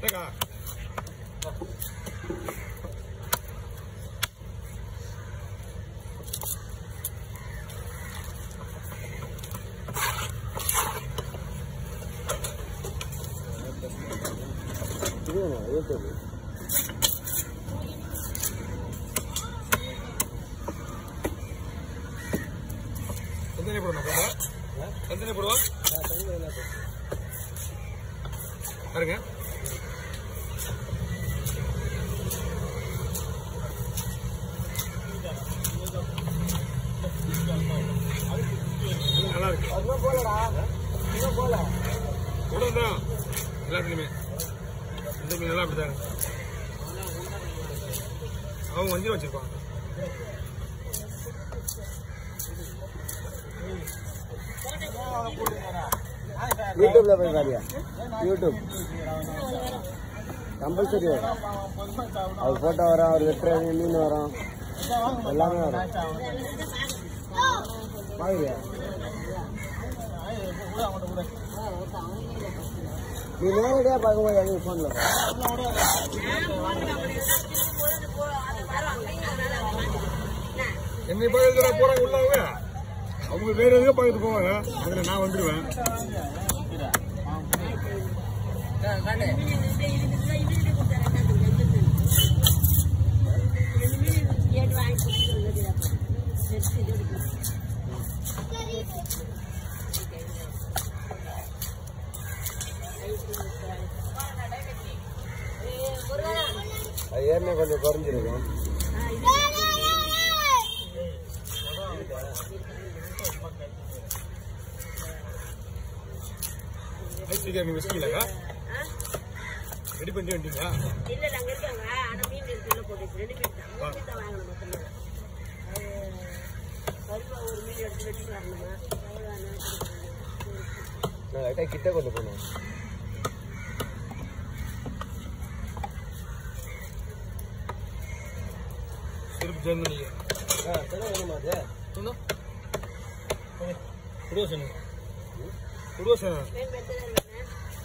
என்னக்கா எத்தனை போடுவோம் எத்தனை போடுவோம் பாருங்க நல்லா இருக்கு உடன்தான் எல்லாத்துலையுமே இந்த மீன் எல்லாம் அப்படிதான் அவங்க வஞ்சிரம் வச்சிருப்பாங்க யூடியூப்ல போய் பாரியா யூடியூப் கம்பல்சரி வரும் அவர் போட்டோ வரும் அவர் வெட்டுற மீன் வரும் எல்லாமே வரும் பாருங்க நீ நேரடியாக பார்க்கும்போது எனக்கு ஃபோனில் என்னை பார்க்கறதுல போறாங்க உள்ள அவங்க அவங்க வேற எதுவும் பார்க்கறது போவாங்க அதுல நான் வந்துடுவேன் அது ஏற்கனவே கொஞ்சம் குறைஞ்சிருக்கும் ஐஸ்வர்யா நீங்க வச்சுக்கீங்களா ரெடி பண்ணிட்டு வந்துட்டீங்களா இல்ல இல்ல அங்க இருக்காங்க ஆனா மீன் இருக்கு உள்ள போட்டு ரெண்டு மீன் தான் மூணு மீன் தான் வாங்கணும் மொத்தமா அது கருவா ஒரு மீன் எடுத்து வச்சுட்டு வரணுமா அவ்வளவுதானே நான் லைட்டாக கிட்ட கொண்டு போனேன் திருப்பி ஜெர்மனி சொன்னா குடுவசன் குடுவசன் மீன் வெட்டதான் வேணா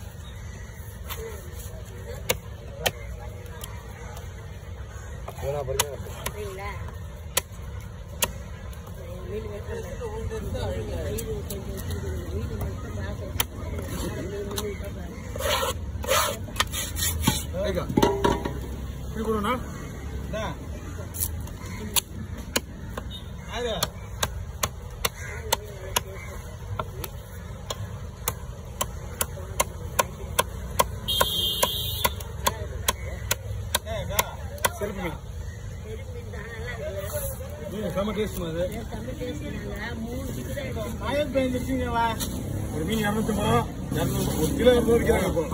வேணா பொறுமையாக சரிங்களா மீன் வெட்டல வயிறு கொஞ்சம் வச்சிருக்கணும் வீடு மட்டும் பார்க்கணும் மீன் மீன் ஏக்கா இப்படி போடுவேண்ணா செருப்பு மீன் மீன் தான் நல்லா இருக்கு மீன் செம்ம டேஸ்ட் அது தமிழ் பேசினாங்க மூணு சிக்கு தான் எடுத்து ஒரு மீன் இரநூத்தி ரூபா இரநூறு ஒரு கிலோ இரநூறு விற்கிறாங்க இப்போ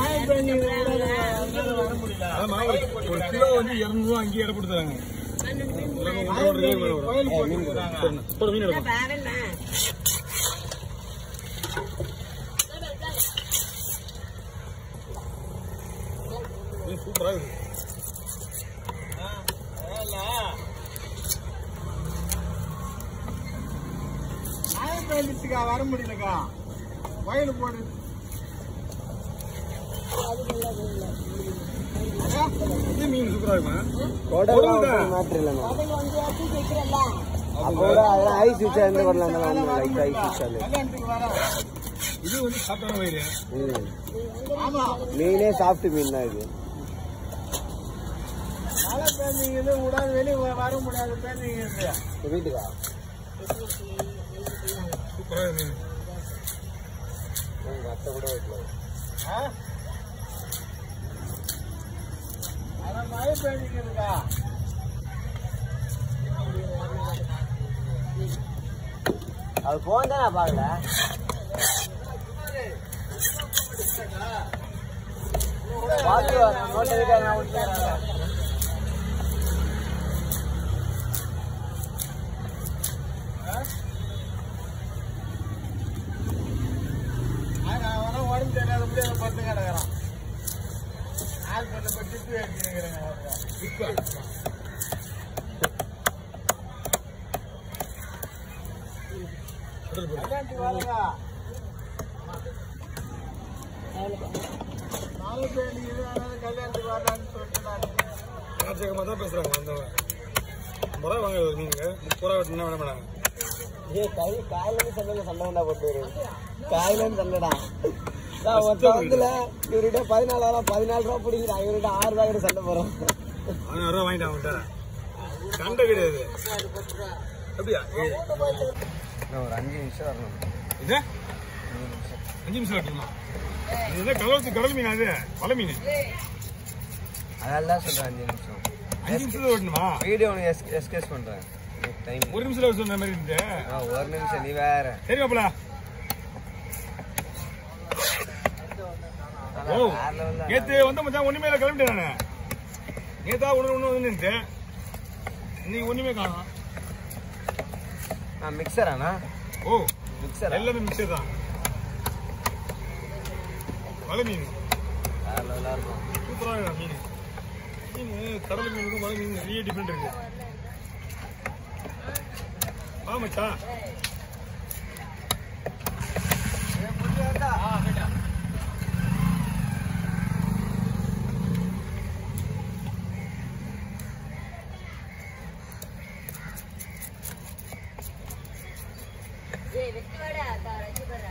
ஆமா ஒரு ஒரு கிலோ வந்து இரநூறுவா அங்கேயே இடம் கொடுத்துறாங்க பன்னெண்டு மீன் மீன் போட மீன் எடுக்கும் பாவண்ணா மீன் சூப்பரா இருக்கு வர முடியலக்கா வயல் போடு இது மீன் சூப்பரா இருக்குமா கொடலாம் மாற்று இல்லைண்ணா அப்போ கூட அதெல்லாம் ஐஸ் வச்சா எந்த கொடலாம் இருந்தாலும் லைட் ஐஸ் வச்சாலே கல்யாணத்துக்கு வர இது வந்து சாப்பிட்டான வயிறு ம் ஆமா மீனே சாப்பிட்டு மீன் தான் இது மழை பேஞ்சிங்கிறது விடாது வெளியே வர முடியாது பேஞ்சிங்கிறது உங்க வீட்டுக்கா சூப்பரா இருக்கு மீன் உங்க அத்தை கூட வைக்கலாம் ஆனா மழை பேஞ்சிங்கிறதுக்கா அது போன் தான் நான் பார்க்கல பார்த்து நோட்டை விட்டு நான் விட்டுறேன் அவனா உடம்பு தெரியாத முடியாத பத்து கிடக்குறான் ஆள் பண்ண போய் டிப்பு எடுத்துக்கிறேன் கல்யாணத்துக்கு வரதா நாலு பேர் நீங்க வேணாலும் கல்யாணத்துக்கு வரலான்னு சொல்லிட்டு நான் ராஜகமா தான் பேசுறாங்க வந்தவங்க ஐம்பது ரூபா வாங்க நீங்க முப்பது ரூபா வெட்டினா வேணாம் மேடம் ஏய் கை காயில இருந்து சண்டையில சண்டை வந்தா போட்டு காயில இருந்து சண்டைடா நான் ஒருத்தன் வந்துல இவர்கிட்ட பதினாலாயிரம் பதினாலு ரூபா பிடிக்கிறான் இவர்கிட்ட ஆறு ரூபாய்க்கு சண்டை போறோம் அவன் ரூபா வாங்கிட்டு அவன்கிட்ட சண்டை கிடையாது அப்படியா ஒரு அஞ்சு நிமிஷம் வரணும் இது அஞ்சு நிமிஷம் வெட்டணுமா இது என்ன கடல் கடல் மீன் அது பல மீன் அதனால தான் சொல்றேன் அஞ்சு நிமிஷம் அஞ்சு நிமிஷத்துல வெட்டணுமா வீடியோ உனக்கு எஸ் எஸ்கேஸ் பண்றேன் டைம் ஒரு நிமிஷத்துல வெட்ட சொன்ன மாதிரி இருந்து ஒரு நிமிஷம் நீ வேற சரி மாப்பிள ஓ வேற level தான். நேத்து வந்த மச்சான் ஒண்ணுமே இல்லை கிளம்பிட்டேன் நானு நேத்தா ஒண்ணு ஒண்ணு வந்து நின்று இன்னைக்கு ஒண்ணுமே காணும் ஆ மிக்சராண்ணா ஓ மிக்சரா எல்லாமே மிக்சர் தான் மலை மீன் வேற லெவலாக இருக்கும் சூப்பராக இருக்கா மீன் மீன் கடல் மீனுக்கும் மலை மீன் நிறைய டிஃப்ரெண்ட் இருக்கு ஆ மச்சான் ஏய் வெட்டி வாடா அக்கா வெட்டி வாடா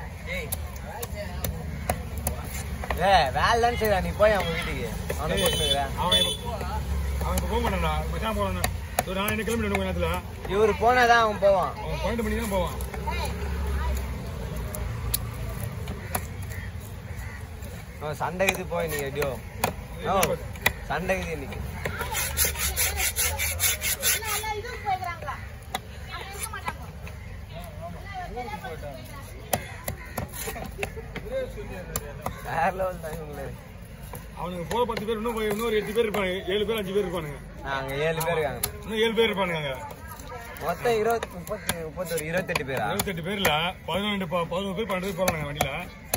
ஏ வேலைன்னு செய்யறா நீ போய் அவங்க வீட்டுக்கு அவனை போட்டுக்கிறேன் அவன் இப்ப- அவன் இப்போ போக மாட்டான்டா மச்சான் போறான் ஒரு நான் என்ன கிளம்பிட்டு கொஞ்ச நேரத்துல இவரு போனாதான் அவன் போவான் அவன் பன்னெண்டு மணிக்கு தான் போவான் அவன் சண்டை இது போய் நீ எப்படியோ ஓ சண்டை இது இன்னைக்கு வேற லெவல் தான் இவங்களே அவனுக்கு போற பத்து பேர் இன்னும் போய் இன்னொரு எட்டு பேர் இருப்பாங்க ஏழு பேர் அஞ்சு பேர் இருப்பானுங்க நாங்க ஏழு பேர் இருக்காங்க இன்னும் ஏழு பேர் இருப்பானுங்க அங்க. மொத்தம் இருபத்தி முப்பத்தி முப்பத்தொரு இருபத்தெட்டு பேரா இருபத்தெட்டு பேர்ல பதினொன்று ப- பதினோரு பேர் பன்னெண்டு பேர் போறாங்க வண்டியில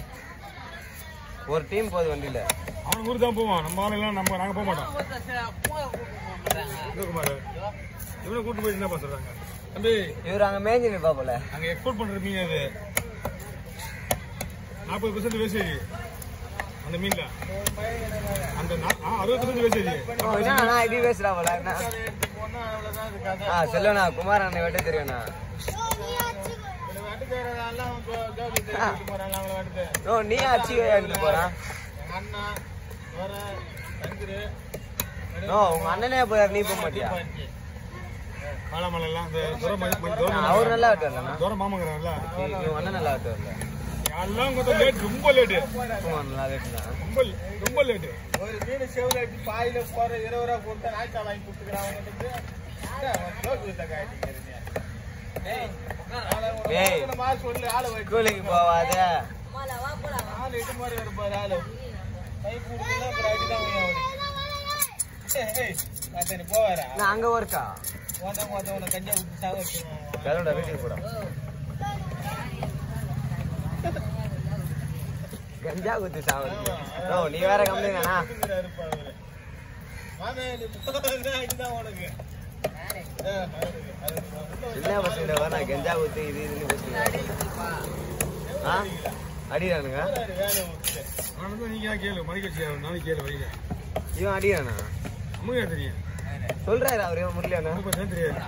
ஒரு டீம் போகுது வண்டியில அவன் ஊருக்கு தான் போவான் நம்ம ஆளுங்கெல்லாம் நம்ம நாங்க போக மாட்டோம் சிவகுமார் இவனை கூட்டு போயிட்டு என்ன சொல்றாங்க தம்பி இவர் அங்க மேய்ஞ்சி நிப்பா போல அங்க எக்ஸ்போர்ட் பண்ற மீன் அது நாற்பது பெர்சென்ட் வேஸ்டேஜ் அந்த மீன்ல அந்த நா- ஆ, அறுபது பெர்சென்ட் வேஸ்டேஜ் ஓ, என்னண்ணா இப்படி பேசுறா போல என்ன? போனா அவ்வளவுதான் இது கதை ஆ சொல்லுண்ணா குமார் அண்ணன் வெட்ட தெரியும்ண்ணா இந்த வெட்டுக்காரரெல்லாம் ஜோ- ஜோபி தேடி கூட்டிட்டு போறாங்க அவங்கள வெட்டுக்கு. ஓ நீ அச்சு எடுத்து போறான் எங்க அண்ணா வர சந்திரு ஓ உங்க அண்ணனே போயார் நீ போக மாட்டியா மலை மலை எல்லாம் அந்த தூரம் ம- ம- தூரம் அவர் நல்லா வெட்டுவார்லண்ணா தூரம் மாமங்கிறான்ல இவங்க அண்ணன் நல்லா வெட்டுவார்ல எல்லாம் கொஞ்சம் லேட் ரொம்ப லேட்டு குமார் நல்லா வெட்டுனா ரொம்ப ரொம்ப லேட்டு ஒரு மீன் செவ்வளவு அடிச்சு பாயில போற இருபது ரூபா கொடுத்தா நாய்க்கா வாங்கி கொடுத்துக்கிறான் அவனுக்கு ஜோபி இல்லை காய்ச்சி ஏய். சொல்லு ஆளு வைக்க ஸ்கூலுக்கு போவாத மாலா வா போலாம் ஆளு இது மாதிரி இருப்பாரு ஆளு கை கொடுக்கலாம் அப்புறம் அடிதான் அவனுக்கு ஏய், ஏய், மத்த நீ போவாரா நான் அங்க ஒர்க்கா உன மொத்த உன கஞ்சா விட்டு சாக வச்சிருவான் கருடா வீட்டுக்கு போடா கஞ்சா குத்து சாவடி ஓ நீ வேற கம்பெனி தானா சின்ன பசங்க வேணா கஞ்சா குத்து இது இதுன்னு குத்து ஆ அடிக்கிறானுங்க அவனுக்கு தான் நீங்க கேளு மணிக்கு வச்சு நாளைக்கு கேளு வைங்க இவன் அடிக்கிறானா நமக்கு தெரியும் சொல்றாரு அவரு முரளியானா நமக்கு தான் தெரியாது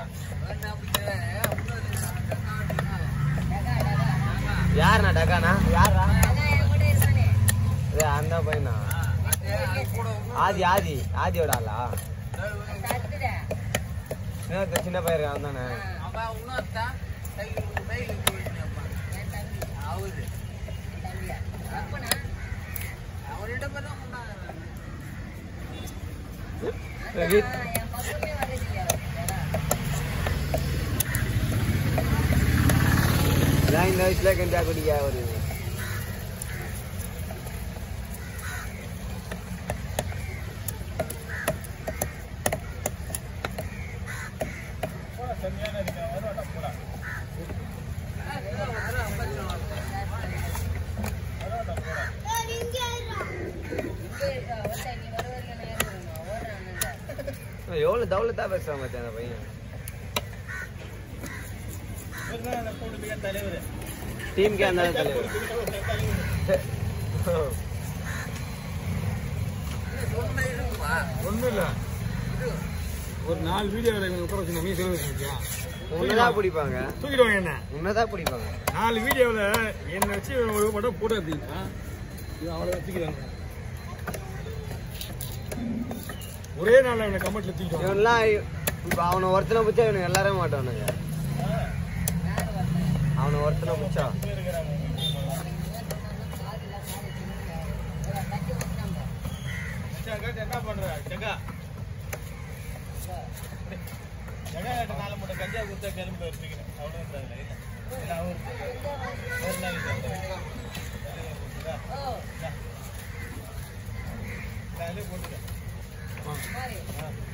யாருண்ணா டக்கானா யாரா அதான் என் கூட இருக்கானே இது அந்த பையனா ஆதி ஆதி ஆதியோட ஆளா தத்துடா இன்னொருத்த சின்ன பையன் இருக்கான் தானே தம்பியா அப்பனா வீட்- என் பக்கமே வரதில்லையா இதான் இந்த வயசுல கஞ்சா குடிக்க வருது எவ்வளவு தௌலத்தா பேசுறான் மச்சான் அந்த பையன் தலைவர் டீமுக்கே அந்த தலைவர் ஒண்ணும் இல்ல ஒரு நாலு வீடியோ உட்கார வச்சு நம்ம செலவு வச்சிருக்கியா உன்னதான் பிடிப்பாங்க தூக்கிடுவாங்க என்ன உன்னதான் பிடிப்பாங்க நாலு வீடியோவில் என்னை வச்சு ஒரு படம் போட்டோ எடுத்துக்கிட்டான் இது அவளை வச்சுக்கிறாங்க ஒரே நாள்ல என்னை கமெண்ட்ல தூக்கிடுவாங்க இவன்லாம் இப்ப அவனை ஒருத்தனை பிடிச்சா இவனுக்கு எல்லாரும் மாட்டானுங்க அவனை ஒருத்தனை பிடிச்சா என்ன பண்ற செங்கா செங்கா கிட்ட நாலு மூட்டை கஞ்சா கொடுத்தா கிளம்பி வச்சுக்கிறேன் அவ்வளோ இருந்தாங்க இல்லை அவர் ஒரு நாளைக்கு தந்துடுறேன். காலையிலே போட்டுட்டேன் ஆ. ஆ.